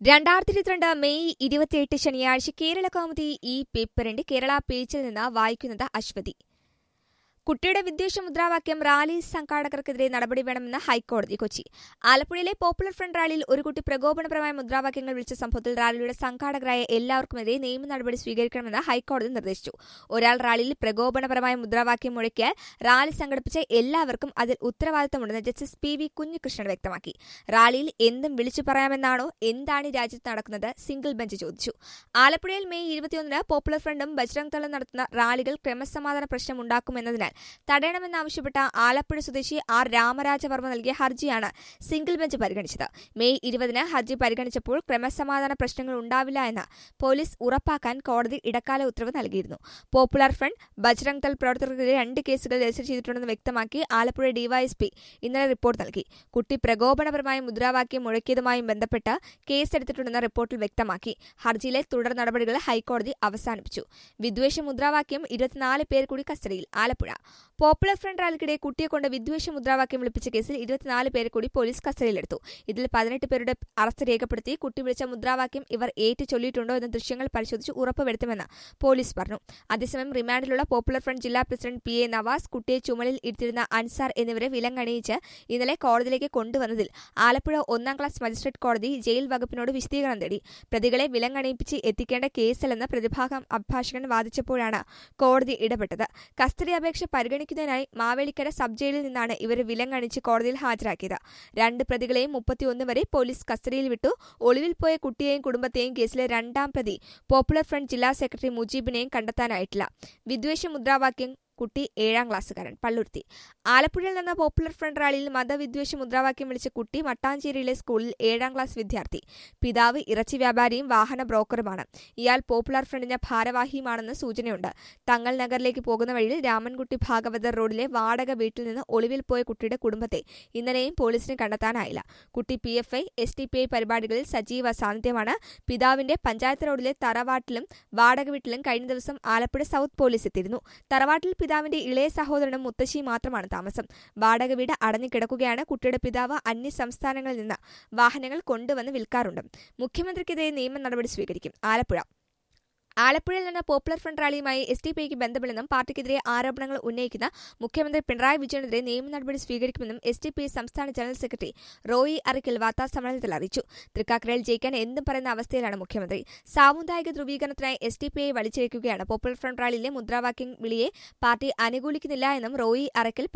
രണ്ടായിരത്തി ഇരുപത്തിരണ്ട് മെയ് ഇരുപത്തിയെട്ട് ശനിയാഴ്ച കേരള കൗമുദി ഈ പേപ്പറിന്റെ കേരള പേജിൽ നിന്ന് വായിക്കുന്നത് അശ്വതി കുട്ടിയുടെ വിദ്വേഷ മുദ്രാവാക്യം റാലി സംഘാടകർക്കെതിരെ നടപടി വേണമെന്ന് ഹൈക്കോടതി കൊച്ചി ആലപ്പുഴയിലെ പോപ്പുലർ ഫ്രണ്ട് റാലിയിൽ ഒരു കുട്ടി പ്രകോപനപരമായ മുദ്രാവാക്യങ്ങൾ വിളിച്ച സംഭവത്തിൽ റാലിയുടെ സംഘാടകരായ എല്ലാവർക്കുമെതിരെ നിയമ നടപടി സ്വീകരിക്കണമെന്ന് ഹൈക്കോടതി നിർദ്ദേശിച്ചു ഒരാൾ റാലിയിൽ പ്രകോപനപരമായ മുദ്രാവാക്യം മുഴക്കിയാൽ റാലി സംഘടിപ്പിച്ച എല്ലാവർക്കും അതിൽ ഉത്തരവാദിത്തമുണ്ടെന്ന് ജസ്റ്റിസ് പി വി കുഞ്ഞികൃഷ്ണൻ വ്യക്തമാക്കി റാലിയിൽ എന്തും വിളിച്ചു പറയാമെന്നാണോ എന്താണ് ഈ രാജ്യത്ത് നടക്കുന്നത് സിംഗിൾ ബെഞ്ച് ചോദിച്ചു ആലപ്പുഴയിൽ മെയ് ഇരുപത്തിയൊന്നിന് പോപ്പുലർ ഫ്രണ്ടും ബജ്രംഗ് ദളും നടത്തുന്ന റാലികൾ ക്രമസമാധാന പ്രശ്നം ഉണ്ടാക്കുമെന്നതിനാൽ തടയണമെന്നാവശ്യപ്പെട്ട ആലപ്പുഴ സ്വദേശി ആർ രാമരാജവർമ്മ നൽകിയ ഹർജിയാണ് സിംഗിൾ ബെഞ്ച് പരിഗണിച്ചത് മെയ് ഇരുപതിന് ഹർജി പരിഗണിച്ചപ്പോൾ ക്രമസമാധാന പ്രശ്നങ്ങൾ ഉണ്ടാവില്ല എന്ന് പോലീസ് ഉറപ്പാക്കാൻ കോടതി ഇടക്കാല ഉത്തരവ് നൽകിയിരുന്നു പോപ്പുലർ ഫ്രണ്ട് ബജ്രംഗ് ദൾ പ്രവർത്തകർക്കെതിരെ രണ്ട് കേസുകൾ രജിസ്റ്റർ ചെയ്തിട്ടുണ്ടെന്ന് വ്യക്തമാക്കി ആലപ്പുഴ ഡിവൈഎസ്പി ഇന്നലെ റിപ്പോർട്ട് നൽകി കുട്ടി പ്രകോപനപരമായ മുദ്രാവാക്യം മുഴക്കിയതുമായും ബന്ധപ്പെട്ട് കേസെടുത്തിട്ടുണ്ടെന്ന് റിപ്പോർട്ടിൽ വ്യക്തമാക്കി ഹർജിയിലെ തുടർ നടപടികൾ ഹൈക്കോടതി അവസാനിപ്പിച്ചു വിദ്വേഷ മുദ്രാവാക്യം ഇരുപത്തിനാല് പേർ കൂടി കസ്റ്റഡിയിൽ ആലപ്പുഴ പോപ്പുലർ ഫ്രണ്ട് റാലിക്കിടെ കുട്ടിയെ കൊണ്ട് വിദ്വേഷ മുദ്രാവാക്യം വിളിപ്പിച്ച കേസിൽ ഇരുപത്തിനാല് പേരെ കൂടി പോലീസ് കസ്റ്റഡിയിലെടുത്തു ഇതിൽ പതിനെട്ട് പേരുടെ അറസ്റ്റ് രേഖപ്പെടുത്തി കുട്ടി വിളിച്ച മുദ്രാവാക്യം ഇവർ ഏറ്റു ചൊല്ലിയിട്ടുണ്ടോ എന്ന ദൃശ്യങ്ങൾ പരിശോധിച്ച് ഉറപ്പുവരുത്തുമെന്ന് പോലീസ് പറഞ്ഞു അതേസമയം റിമാൻഡിലുള്ള പോപ്പുലർ ഫ്രണ്ട് ജില്ലാ പ്രസിഡന്റ് പി എ നവാസ് കുട്ടിയെ ചുമലിൽ ഇരുത്തിരുന്ന അൻസാർ എന്നിവരെ വിലങ്ങണിയിച്ച് ഇന്നലെ കോടതിയിലേക്ക് കൊണ്ടുവന്നതിൽ ആലപ്പുഴ ഒന്നാം ക്ലാസ് മജിസ്ട്രേറ്റ് കോടതി ജയിൽ വകുപ്പിനോട് വിശദീകരണം തേടി പ്രതികളെ വിലങ്ങണിയിപ്പിച്ച് എത്തിക്കേണ്ട കേസല്ലെന്ന് പ്രതിഭാഗം അഭിഭാഷകൻ വാദിച്ചപ്പോഴാണ് കോടതി ഇടപെട്ടത് കസ്റ്റഡി അപേക്ഷ പരിഗണിക്കുന്നതിനായി മാവേലിക്കര സബ് ജയിലിൽ നിന്നാണ് ഇവരെ വിലങ്ങണിച്ച് കോടതിയിൽ ഹാജരാക്കിയത് രണ്ട് പ്രതികളെയും മുപ്പത്തിയൊന്ന് വരെ പോലീസ് കസ്റ്റഡിയിൽ വിട്ടു ഒളിവിൽ പോയ കുട്ടിയെയും കുടുംബത്തെയും കേസിലെ രണ്ടാം പ്രതി പോപ്പുലർ ഫ്രണ്ട് ജില്ലാ സെക്രട്ടറി മുജീബിനെയും കണ്ടെത്താനായിട്ടില്ല വിദ്വേഷ മുദ്രാവാക്യം കുട്ടി ഏഴാം ക്ലാസ്സുകാരൻ പള്ളുരുത്തി ആലപ്പുഴയിൽ നടന്ന പോപ്പുലർ ഫ്രണ്ട് റാലിയിൽ മതവിദ്വേഷ മുദ്രാവാക്യം വിളിച്ച കുട്ടി മട്ടാഞ്ചേരിയിലെ സ്കൂളിൽ ഏഴാം ക്ലാസ് വിദ്യാർത്ഥി പിതാവ് ഇറച്ചി വ്യാപാരിയും വാഹന ബ്രോക്കറുമാണ് ഇയാൾ പോപ്പുലർ ഫ്രണ്ടിന്റെ ഭാരവാഹിയുമാണെന്ന് സൂചനയുണ്ട് തങ്ങൾ നഗറിലേക്ക് പോകുന്ന വഴിയിൽ രാമൻകുട്ടി ഭാഗവതർ റോഡിലെ വാടക വീട്ടിൽ നിന്ന് ഒളിവിൽ പോയ കുട്ടിയുടെ കുടുംബത്തെ ഇന്നലെയും പോലീസിന് കണ്ടെത്താനായില്ല കുട്ടി P F I S T P I പരിപാടികളിൽ സജീവ സാന്നിധ്യമാണ് പിതാവിന്റെ പഞ്ചായത്ത് റോഡിലെ തറവാട്ടിലും വാടക വീട്ടിലും കഴിഞ്ഞ ദിവസം ആലപ്പുഴ സൗത്ത് പോലീസ് എത്തിയിരുന്നു തറവാട്ടിൽ പിതാവിന്റെ ഇളയ സഹോദരനും മുത്തശ്ശിയും മാത്രമാണ് താമസം വാടക വീട് അടഞ്ഞുകിടക്കുകയാണ് കുട്ടിയുടെ പിതാവ് അന്യ സംസ്ഥാനങ്ങളിൽ നിന്ന് വാഹനങ്ങൾ കൊണ്ടുവന്ന് വിൽക്കാറുണ്ട് മുഖ്യമന്ത്രിക്കെതിരെ നിയമ നടപടി സ്വീകരിക്കും ആലപ്പുഴ ആലപ്പുഴയിൽ നിന്ന് പോപ്പുലർ ഫ്രണ്ട് റാലിയുമായി എസ് ഡി പി ഐക്ക് ബന്ധമില്ലെന്നും പാർട്ടിക്കെതിരെ ആരോപണങ്ങൾ ഉന്നയിക്കുന്ന മുഖ്യമന്ത്രി പിണറായി വിജയനെതിരെ നിയമ നടപടി സ്വീകരിക്കുമെന്നും എസ് ഡി പി ഐ സംസ്ഥാന ജനറൽ സെക്രട്ടറി റോയി അറിക്കൽ വാർത്താസമ്മേളനത്തിൽ അറിയിച്ചു തൃക്കാക്കരയിൽ ജയിക്കാൻ എന്തും പറയുന്ന അവസ്ഥയിലാണ് മുഖ്യമന്ത്രി സാമുദായിക ധ്രുവീകരണത്തിനായി എസ് ഡി പി ഐ വലിച്ചിഴക്കുകയാണ് പോപ്പുലർ ഫ്രണ്ട് റാലിയിലെ മുദ്രാവാക്യം വിളിയെ പാർട്ടി അനുകൂലിക്കുന്നില്ല എന്നും റോയി അറക്കൽ